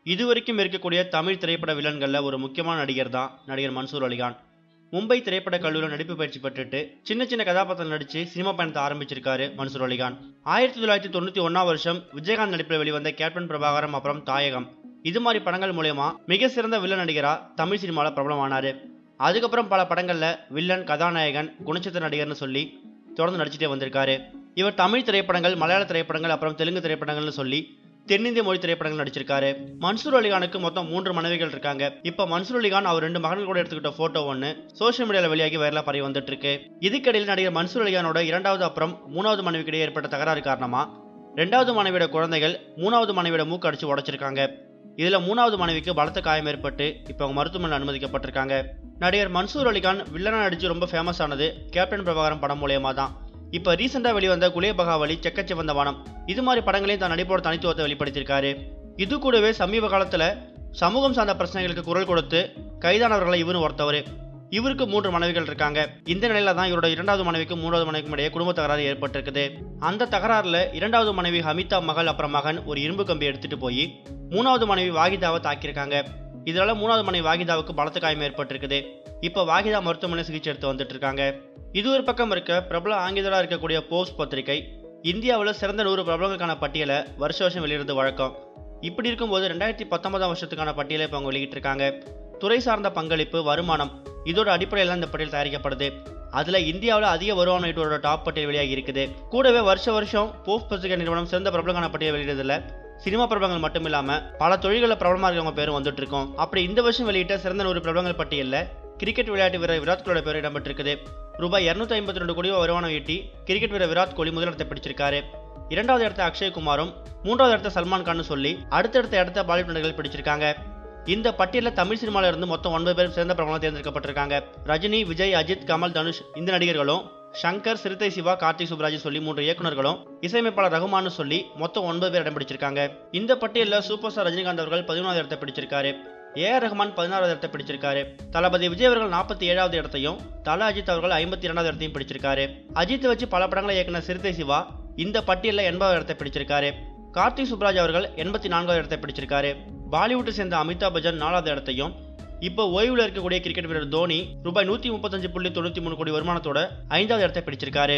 இதுவரைக்கும் இருக்கக்கூடிய தமிழ் திரைப்பட வில்லன்களில் ஒரு முக்கியமான நடிகர் தான் நடிகர் மன்சூர் அலிகான் மும்பை திரைப்பட கல்லூரியில் நடிப்பு பயிற்சி பெற்றுட்டு சின்ன சின்ன கதாபாத்திரம் நடிச்சு சினிமா பயணத்தை ஆரம்பிச்சிருக்காரு மன்சூர் அலிகான் ஆயிரத்தி தொள்ளாயிரத்தி தொண்ணூற்றி ஒன்றாம் வருஷம் விஜயகாந்த் நடிப்பில் வெளிவந்த கேப்டன் பிரபாகரம் அப்புறம் தாயகம் இது மாதிரி படங்கள் மூலயமா மிக சிறந்த வில்லன் நடிகரா தமிழ் சினிமாவில் பிரபலமானார் அதுக்கப்புறம் பல படங்களில் வில்லன் கதாநாயகன் குணச்சித்திர நடிகர்னு சொல்லி தொடர்ந்து நடிச்சுட்டே வந்திருக்காரு இவர் தமிழ் திரைப்படங்கள் மலையாள திரைப்படங்கள் அப்புறம் தெலுங்கு திரைப்படங்கள்னு சொல்லி தென்னிந்திய மொழி திரைப்படங்கள் நடிச்சிருக்காரு மன்சூர் அலிகானுக்கு மொத்தம் மூன்று மனைவிகள் இருக்காங்க இப்ப மன்சூர் அலிகான் அவர் ரெண்டு மகன்கள் கூட எடுத்துக்கிட்ட போட்டோ ஒன்று சோஷியல் மீடியாவில் வெளியாகி வைரலா பரவி வந்துட்டு இருக்கு இதுக்கிடையில் நடிகர் மன்சூர் அலிகானோட இரண்டாவது அப்புறம் மூணாவது மனைவிக்கிடையே ஏற்பட்ட தகராறு காரணமா ரெண்டாவது மனைவியோட குழந்தைகள் மூணாவது மனைவியோட மூக்கு அடிச்சு உடைச்சிருக்காங்க இதுல மூணாவது மனைவிக்கு பலத்த காயம் ஏற்பட்டு இப்போ அவங்க மருத்துவமனையில் அனுமதிக்கப்பட்டிருக்காங்க நடிகர் மன்சூர் அலிகான் வில்லனா நடிச்சு ரொம்ப ஃபேமஸ் ஆனது கேப்டன் பிரபாகரன் படம் மூலியமா தான் இப்போ ரீசெண்டாக வெளிவந்த குலே பகாவலி செக்கச்சிவந்த வானம் இது மாதிரி படங்களையும் தான் நடிப்போட தனித்துவத்தை வெளிப்படுத்தியிருக்காரு இது கூடவே சமீப காலத்தில் சமூகம் சார்ந்த பிரச்சனைகளுக்கு குரல் கொடுத்து கைதானவர்களை இவரும் ஒருத்தவர் இவருக்கு மூன்று மனைவிகள் இருக்காங்க இந்த நிலையில தான் இவரோட இரண்டாவது மனைவிக்கும் மூணாவது மனைவிக்கும் இடையே குடும்ப தகராறு ஏற்பட்டிருக்குது அந்த தகராறுல இரண்டாவது மனைவி ஹமிதா மகள் அப்புறம் மகன் ஒரு இரும்பு கம்பி எடுத்துட்டு போய் மூணாவது மனைவி வாகிதாவை தாக்கியிருக்காங்க இதனால மூணாவது மனைவி வாகிதாவுக்கு பலத்த காயம் ஏற்பட்டிருக்குது இப்போ வாகிதா மருத்துவமனை சிகிச்சை எடுத்து வந்துட்டு இருக்காங்க இது ஒரு பக்கம் இருக்க பிரபல ஆங்கிலராக இருக்கக்கூடிய போஸ்ட் பத்திரிகை இந்தியாவில் சிறந்த நூறு பிரபலங்களுக்கான பட்டியலை வருஷ வருஷம் வெளியிடுறது வழக்கம் இப்படி இருக்கும்போது ரெண்டாயிரத்தி பத்தொன்பதாம் வருஷத்துக்கான பட்டியலை இப்போ அவங்க வெளியிட்டிருக்காங்க துறை சார்ந்த பங்களிப்பு வருமானம் இதோட அடிப்படையில் தான் இந்த பட்டியல் தயாரிக்கப்படுது அதில் இந்தியாவில் அதிக வருமானம் ஈட்டுவோட டாப் பட்டியல் வெளியாகி இருக்குது கூடவே வருஷ வருஷம் போஸ்ட் பத்திரிகை நிறுவனம் சிறந்த பிரபலங்களுக்கான பட்டியல் வெளியிடுறதுல சினிமா பிரபலங்கள் மட்டும் இல்லாமல் பல தொழில்களில் பிரபலமாக இருக்கவங்க பேரும் வந்துட்டு இருக்கோம் அப்படி இந்த வருஷம் வெளியிட்ட சிறந்த நூறு பிரபலங்கள் பட்டியலில் கிரிக்கெட் விளையாட்டு வீரர் விராட் கோலியோட பேர் இடம்பெற்றிருக்குது ரூபாய் இரநூத்தி ஐம்பத்தி ரெண்டு கோடி வருமானம் ஈட்டி கிரிக்கெட் வீரர் விராட் கோலி முதலிடத்தை பிடிச்சிருக்காரு இரண்டாவது இடத்த அக்ஷய் குமாரும் மூன்றாவது இடத்த சல்மான் கான் சொல்லி அடுத்தடுத்த இடத்த பாலிவுட் நடிகர்கள் பிடிச்சிருக்காங்க இந்த பட்டியலில் தமிழ் சினிமால இருந்து மொத்தம் ஒன்பது பேர் சிறந்த பிரபலம் தேர்ந்தெடுக்கப்பட்டிருக்காங்க ரஜினி விஜய் அஜித் கமல் தனுஷ் இந்த நடிகர்களும் சங்கர் சிறுத்தை சிவா கார்த்திக் சுப்ராஜ் சொல்லி மூன்று இயக்குநர்களும் இசையமைப்பாளர் ரகுமான்னு சொல்லி மொத்தம் ஒன்பது பேர் இடம் பிடிச்சிருக்காங்க இந்த பட்டியலில் சூப்பர் ஸ்டார் ரஜினிகாந்த் அவர்கள் பதினொன்றாவது இடத்தை பிடிச்சிருக்காரு ஏஆர் ரஹ்மான் பதினாறாவது இடத்தை பிடிச்சிருக்காரு தளபதி விஜய் அவர்கள் நாற்பத்தி ஏழாவது இடத்தையும் தல அஜித் அவர்கள் ஐம்பத்தி இரண்டாவது இடத்தையும் பிடிச்சிருக்காரு அஜித் வச்சு பல படங்களை இயக்குன சிறுத்தை சிவா இந்த பட்டியலில் எண்பதாவது இடத்தை பிடிச்சிருக்காரு கார்த்திக் சுப்ராஜ் அவர்கள் எண்பத்தி நான்காவது இடத்தை பிடிச்சிருக்காரு பாலிவுட்டை சேர்ந்த அமிதாப் பச்சன் நாலாவது இடத்தையும் இப்போ ஓய்வில் இருக்கக்கூடிய கிரிக்கெட் வீரர் தோனி ரூபாய் நூற்றி முப்பத்தஞ்சு புள்ளி தொண்ணூற்றி மூணு கோடி வருமானத்தோட ஐந்தாவது இடத்தை பிடிச்சிருக்காரு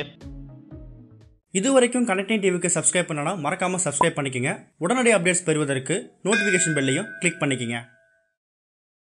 இது வரைக்கும் கனெக்டிங் டிவிக்கு சப்ஸ்கிரைப் பண்ணனா மறக்காமல் சப்ஸ்கிரைப் பண்ணிக்கங்க உடனடி அப்டேட்ஸ் பெறுவதற்கு நோட்டிஃபிகேஷன் பெல்லையும் கிளிக் பண்ணிக்கங்க